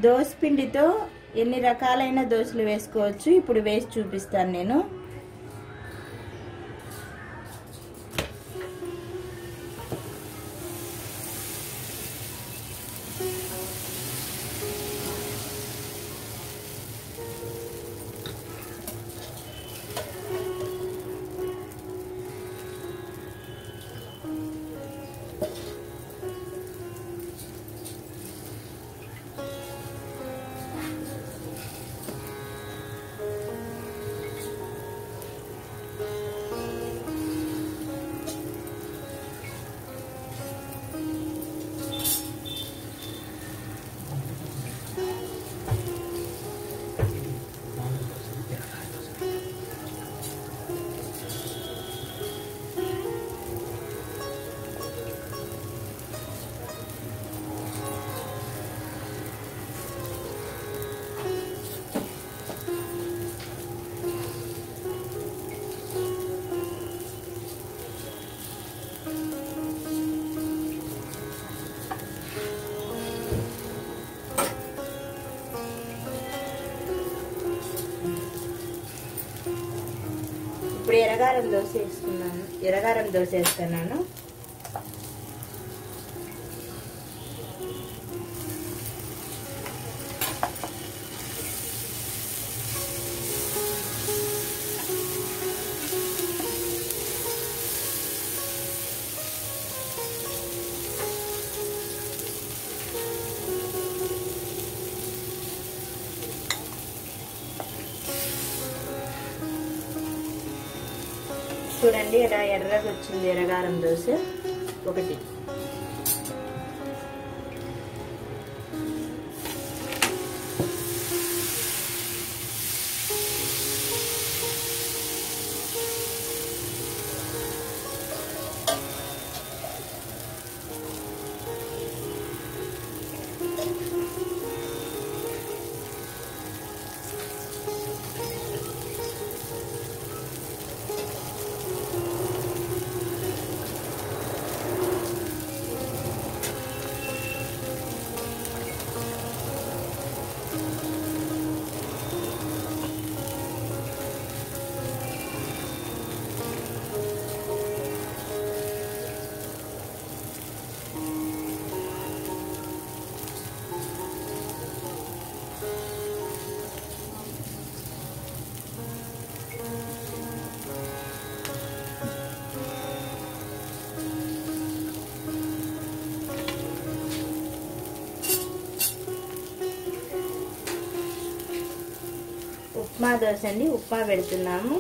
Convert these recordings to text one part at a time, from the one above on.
దోశ పిండితో ఎన్ని రకాలైన దోశలు వేసుకోవచ్చు ఇప్పుడు వేసి చూపిస్తాను నేను ఇప్పుడు ఎరగారం దోశ వేసుకున్నాను ఎరగారం దోశ వేస్తున్నాను చూడండి ఇలా ఎర్రగా వచ్చింది ఎర్రగారం దోశ ఒకటి ఉప్మా దోశ అండి ఉప్మా పెడుతున్నాము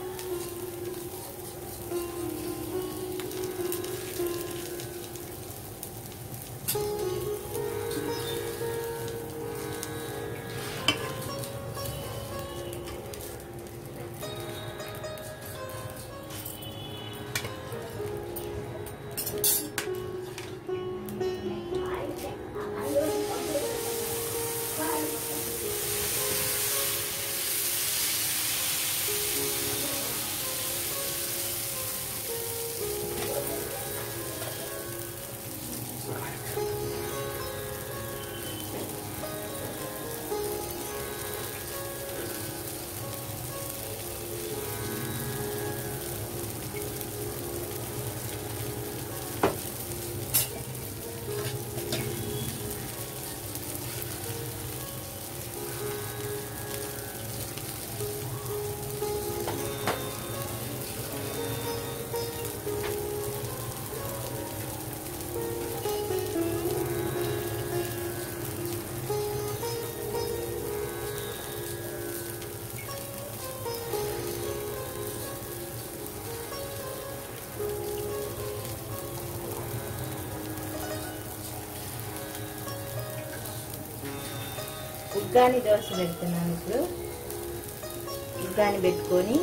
ఉగ్గాని దోశ పెడుతున్నాను ఇప్పుడు ఉగ్గాని పెట్టుకొని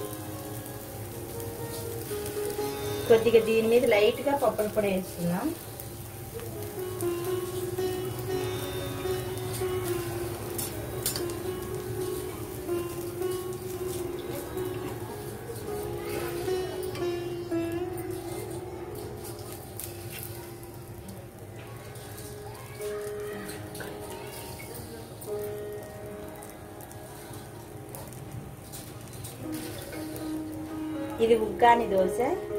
కొద్దిగా దీని మీద లైట్ గా పప్పుల పొడి వేస్తున్నాం ఇది ఉగ్గాని దోశ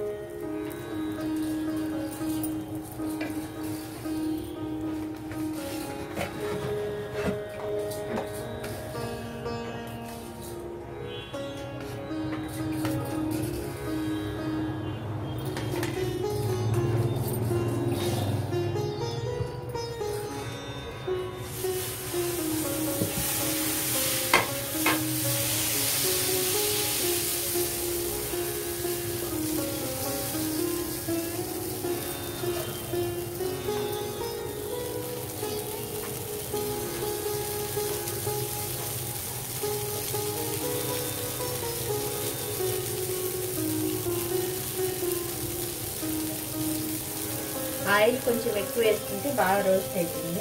ఆయిల్ కొంచెం ఎక్కువ వేసుకుంటే బాగా రోస్ట్ అవుతుంది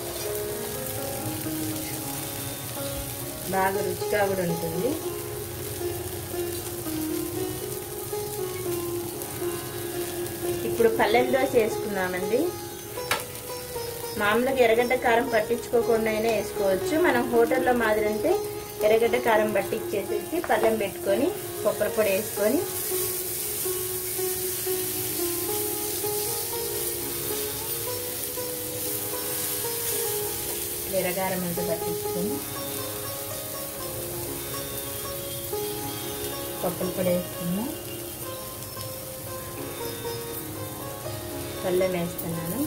బాగా రుచిగా కూడా ఉంటుంది ఇప్పుడు పల్లెల దోశ వేసుకున్నామండి మామూలుగా ఎర్రగడ్డ కారం పట్టించుకోకుండా అయినా వేసుకోవచ్చు మనం హోటల్లో మాదిరి అంటే ఎర్రగడ్డ కారం పట్టించేసేసి పళ్ళెం పెట్టుకొని కొబ్బరి పొడి వేసుకొని ఎర్రగారం అంతా పట్టించుకొని కొబ్బరి పొడి వేసుకున్నాం పళ్ళెం వేస్తున్నాను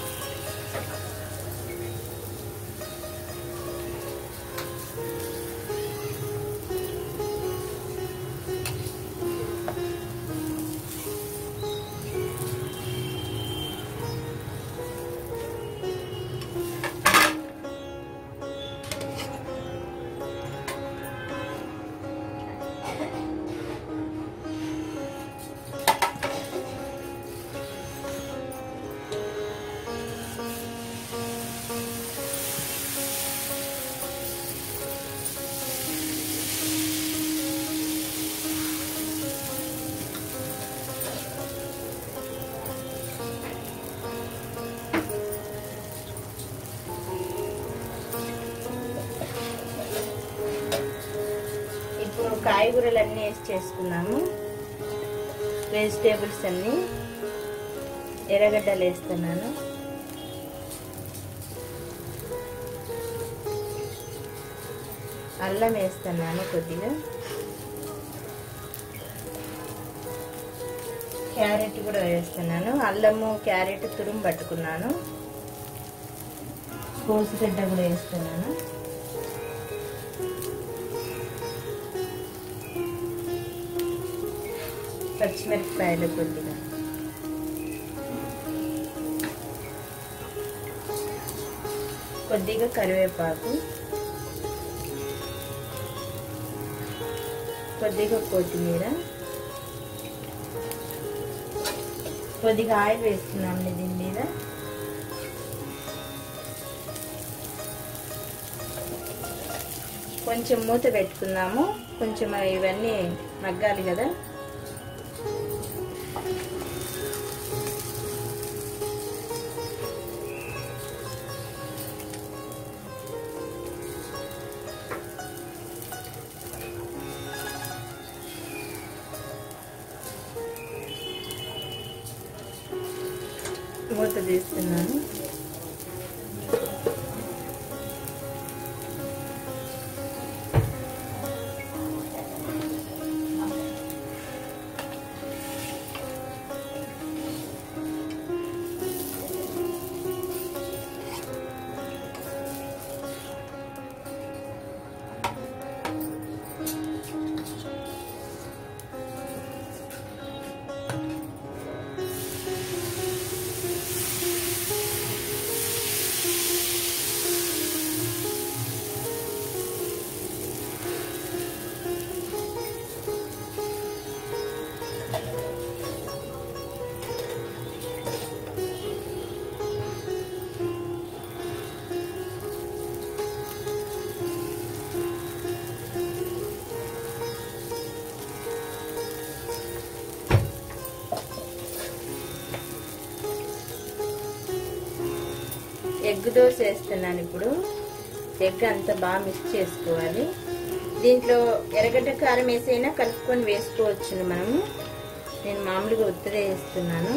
ఇప్పుడు కాయగూరలు అన్నీ వేసి చేసుకున్నాము వెజిటేబుల్స్ అన్నీ ఎర్రగడ్డలు వేస్తున్నాను అల్లం వేస్తున్నాను కొద్దిగా క్యారెట్ కూడా వేస్తున్నాను అల్లము క్యారెట్ తురుము పట్టుకున్నాను కోసుగడ్డ కూడా వేస్తున్నాను పచ్చిమిరపకాయలు కొద్దిగా కొద్దిగా కరివేపాకు కొద్దిగా కొత్తిమీర కొద్దిగా ఆయిల్ వేస్తున్నాము దీని మీద కొంచెం మూత పెట్టుకున్నాము కొంచెం ఇవన్నీ మగ్గాలి కదా మూత తీస్తున్నాను ఎగ్ దోశ వేస్తున్నాను ఇప్పుడు ఎగ్ అంతా బాగా మిక్స్ చేసుకోవాలి దీంట్లో ఎర్రగడ్డ కారం వేసైనా కలుపుకొని వేసుకోవచ్చు మనము నేను మామూలుగా ఉత్తదే వేస్తున్నాను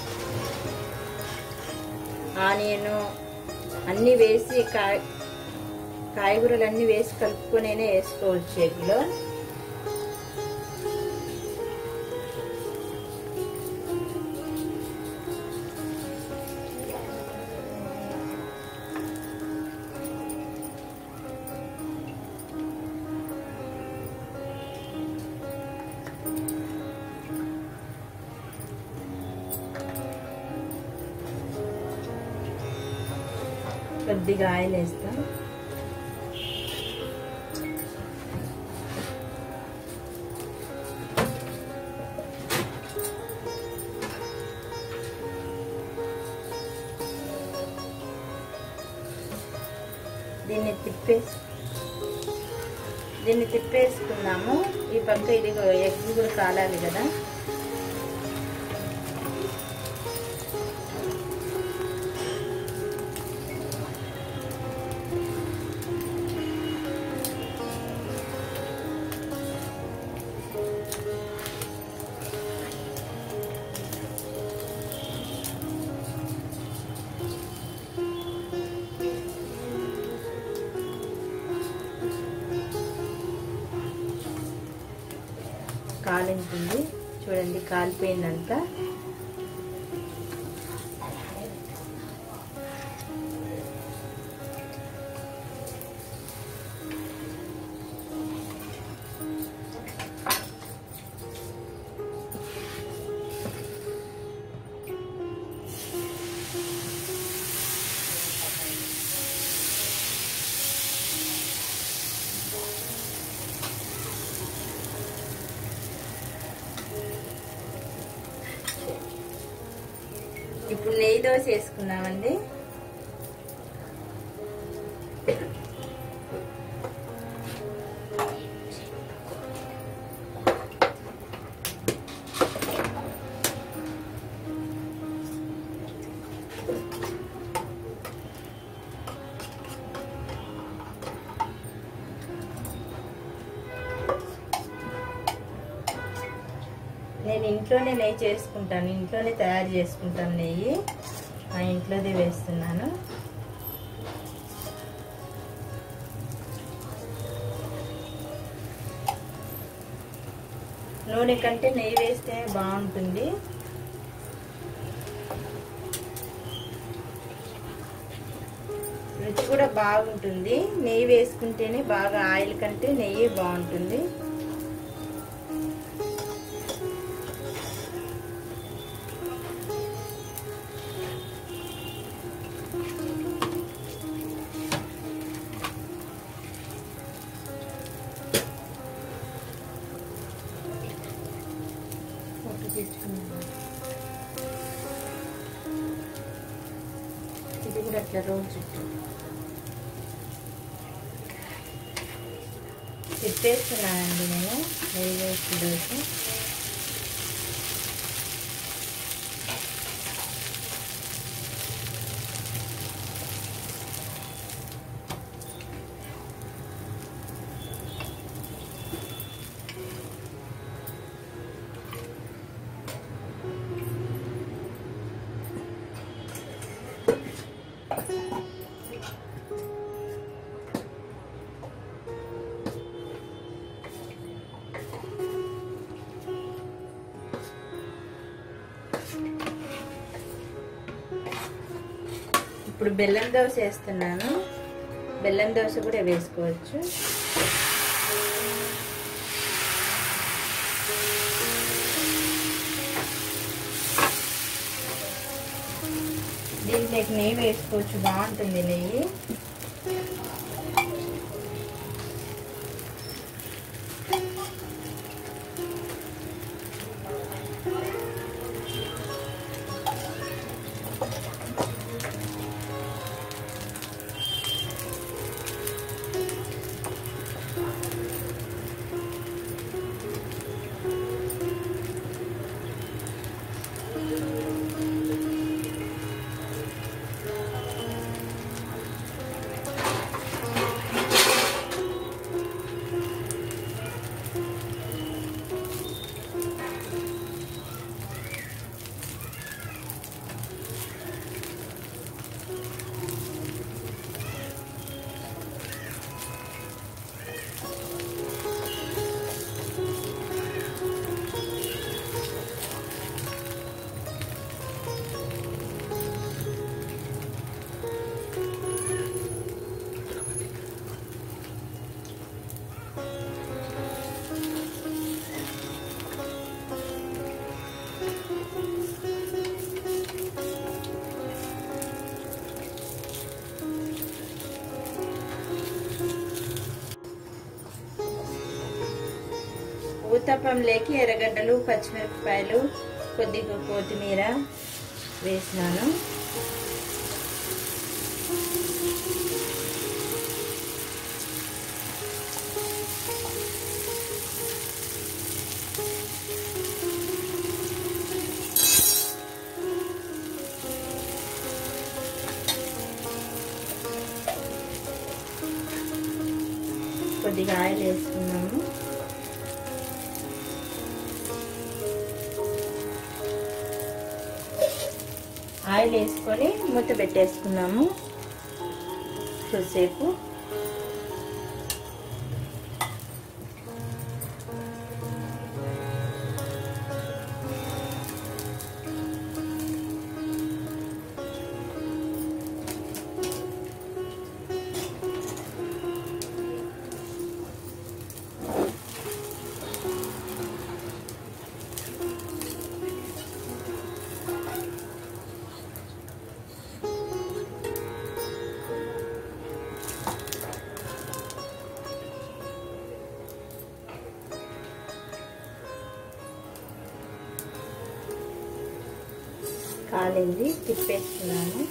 ఆనియన్ అన్నీ వేసి కాయ కాయగూరలు అన్నీ వేసి కలుపుకొనైనా వేసుకోవచ్చు ఎగ్లో కొద్దిగా ఆయిల్ వేస్తాం దీన్ని తిప్పేసి దీన్ని తిప్పేసుకున్నాము ఈ పక్క ఇది ఎగ్ కూడా కాలాలి కదా కాలింటుంది చూడండి కాలిపోయిందంతా ఇప్పుడు నెయ్యి దోశ వేసుకున్నామండి నేను ఇంట్లోనే నెయ్యి చేసుకుంటాను ఇంట్లోనే తయారు చేసుకుంటాను నెయ్యి మా ఇంట్లోదే వేస్తున్నాను నూనె కంటే నెయ్యి వేస్తే బాగుంటుంది రుచి కూడా బాగుంటుంది నెయ్యి వేసుకుంటేనే బాగా ఆయిల్ కంటే నెయ్యి బాగుంటుంది ఫోటో తీసుకున్నాను ఇది కూడా అట్లా రోల్ చుట్టూ తిప్పేస్తున్నానండి నేను నెయ్యి వేసి దోశ ఇప్పుడు బెల్లం దోశ వేస్తున్నాను బెల్లం దోశ కూడా వేసుకోవచ్చు దీంట్లోకి నెయ్యి వేసుకోవచ్చు బాగుంటుంది నెయ్యి ఊతప్పంలోకి ఎర్రగడ్డలు పచ్చిమిరపకాయలు కొద్దిగా కొత్తిమీర వేసినాను కొద్దిగా ఆయిల్ వేసుకున్నాము ఆయిల్ వేసుకొని మూత పెట్టేసుకున్నాము కొద్దిసేపు కాలింది తిప్పేస్తున్నాను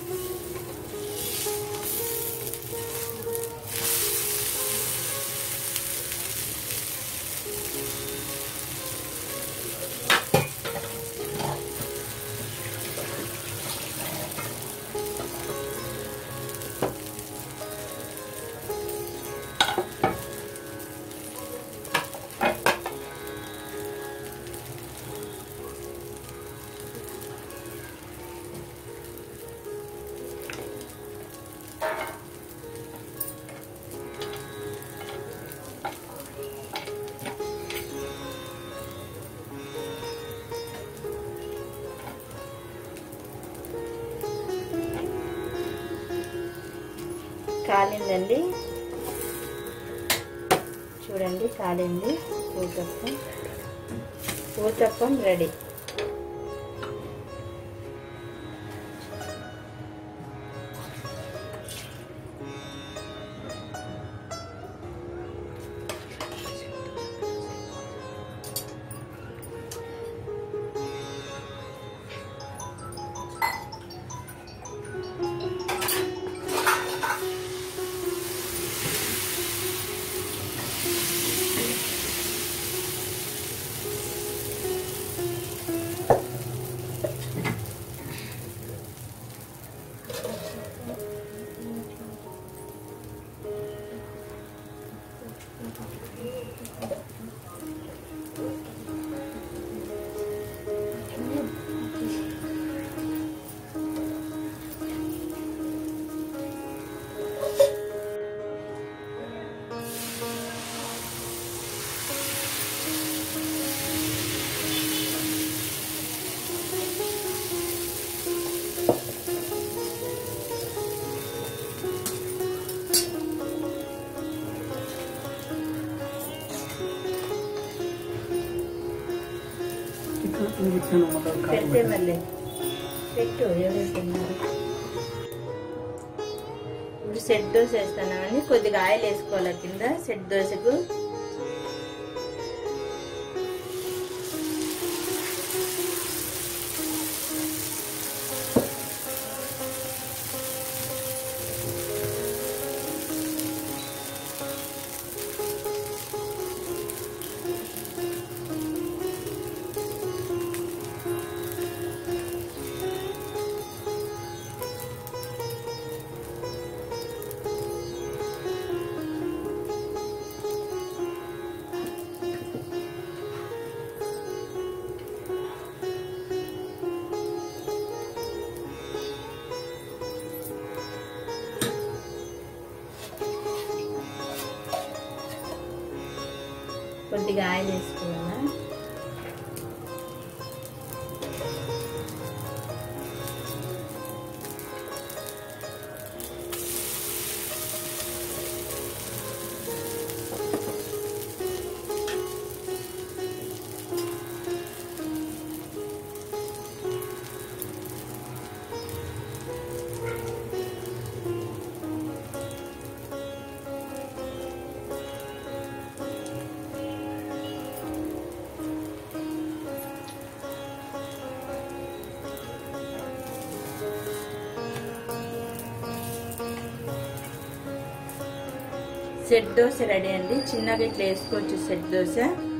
కాలిందండి చూడండి కాలింది ఊతప్పం ఊతప్పం రెడీ పెడితే మళ్ళీ పెట్టు ఎవరు తిన్నారు ఇప్పుడు సెట్ దోశ వేస్తున్నామని కొద్దిగా ఆయిల్ వేసుకోవాలి కింద సెట్ దోశకు కొద్దిగా ఆయిల్ వేసుకున్నా సెట్ దోశ రెడీ అండి చిన్నగా ఇట్లా వేసుకోవచ్చు సెట్ దోశ